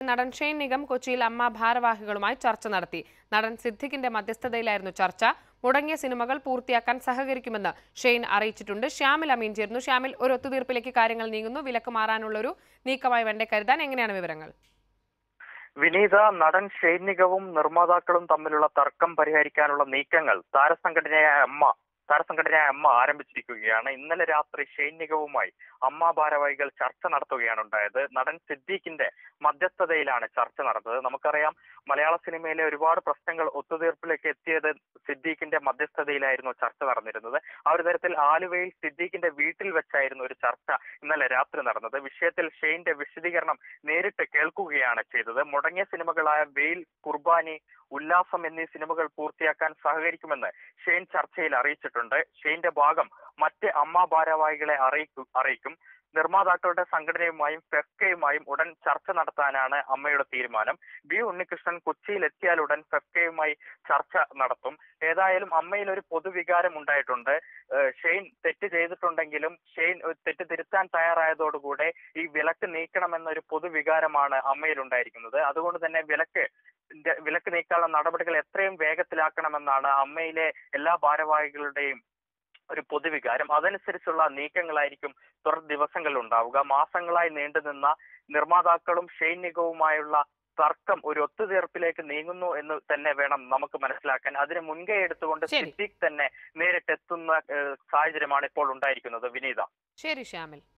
നടൻ ഷെയ്ൻ നിഗം കൊച്ചിയിൽ അമ്മ ഭാരവാഹികളുമായി ചർച്ച നടത്തി നടൻ സിദ്ദിഖിന്റെ മധ്യസ്ഥതയിലായിരുന്നു ചർച്ച മുടങ്ങിയ സിനിമകൾ പൂർത്തിയാക്കാൻ സഹകരിക്കുമെന്ന് ഷെയ്ൻ അറിയിച്ചിട്ടുണ്ട് ഷ്യാമിൽ അമീൻ ചേർന്നു ഷ്യാമിൽ ഒരു ഒത്തുതീർപ്പിലേക്ക് കാര്യങ്ങൾ നീങ്ങുന്നു വിലക്ക് മാറാനുള്ളൊരു നീക്കമായി വേണ്ടേ കരുതാൻ എങ്ങനെയാണ് വിവരങ്ങൾ വിനീത നടൻ ഷൈനികവും നിർമ്മാതാക്കളും തമ്മിലുള്ള തർക്കം പരിഹരിക്കാനുള്ള നീക്കങ്ങൾ താരസംഘടനയായ അമ്മ താരസംഘടനയായ അമ്മ ആരംഭിച്ചിരിക്കുകയാണ് ഇന്നലെ രാത്രി ഷൈനികവുമായി അമ്മ ഭാരവാഹികൾ ചർച്ച നടത്തുകയാണ് ഉണ്ടായത് നടൻ സിദ്ദീഖിന്റെ മധ്യസ്ഥതയിലാണ് ചർച്ച നടന്നത് നമുക്കറിയാം മലയാള സിനിമയിലെ ഒരുപാട് പ്രശ്നങ്ങൾ ഒത്തുതീർപ്പിലേക്ക് എത്തിയത് സിദ്ദീഖിന്റെ മധ്യസ്ഥതയിലായിരുന്നു ചർച്ച നടന്നിരുന്നത് ആ ഒരു തരത്തിൽ ആലുവയിൽ സിദ്ദീഖിന്റെ വീട്ടിൽ വെച്ചായിരുന്നു ഒരു ചർച്ച ഇന്നലെ രാത്രി നടന്നത് വിഷയത്തിൽ ഷെയ്ന്റെ വിശദീകരണം നേരിട്ട് കേൾക്കുകയാണ് ചെയ്തത് മുടങ്ങിയ സിനിമകളായ വെയിൽ കുർബാനി ഉല്ലാസം എന്നീ സിനിമകൾ പൂർത്തിയാക്കാൻ സഹകരിക്കുമെന്ന് ഷെയ്ൻ ചർച്ചയിൽ അറിയിച്ചിട്ടുണ്ട് ഷെയ്ന്റെ ഭാഗം മറ്റ് അമ്മ ഭാരവാഹികളെ അറിയിക്കും അറിയിക്കും നിർമ്മാതാക്കളുടെ സംഘടനയുമായും ഫെഫ്കയുമായും ഉടൻ ചർച്ച നടത്താനാണ് അമ്മയുടെ തീരുമാനം ബി ഉണ്ണികൃഷ്ണൻ കൊച്ചിയിൽ എത്തിയാലുടൻ ഫെഫ്കയുമായി ചർച്ച നടത്തും ഏതായാലും അമ്മയിൽ ഒരു പൊതുവികാരം ഉണ്ടായിട്ടുണ്ട് ഏഹ് ഷെയ്ൻ തെറ്റ് ചെയ്തിട്ടുണ്ടെങ്കിലും ഷെയ്ൻ ഒരു തെറ്റ് തിരുത്താൻ തയ്യാറായതോടുകൂടെ ഈ വിലക്ക് നീക്കണമെന്നൊരു പൊതുവികാരമാണ് അമ്മയിൽ ഉണ്ടായിരിക്കുന്നത് അതുകൊണ്ട് തന്നെ വിലക്ക് ന്റെ- വിലക്ക് നീക്കാനുള്ള നടപടികൾ എത്രയും വേഗത്തിലാക്കണമെന്നാണ് അമ്മയിലെ എല്ലാ ഭാരവാഹികളുടെയും ഒരു പൊതുവികാരം അതനുസരിച്ചുള്ള നീക്കങ്ങളായിരിക്കും തുടർ ദിവസങ്ങളിൽ ഉണ്ടാവുക മാസങ്ങളായി നീണ്ടുനിന്ന നിർമ്മാതാക്കളും ഷൈനികവുമായുള്ള തർക്കം ഒരു ഒത്തുതീർപ്പിലേക്ക് നീങ്ങുന്നു എന്ന് തന്നെ വേണം നമുക്ക് മനസ്സിലാക്കാൻ അതിന് മുൻകൈ എടുത്തുകൊണ്ട് ശരി. സിദ്ദിഖ് തന്നെ നേരിട്ടെത്തുന്ന ഏഹ്, സാഹചര്യമാണ് ഇപ്പോൾ ഉണ്ടായിരിക്കുന്നത് വിനീത ശരി ഷ്യാമിൽ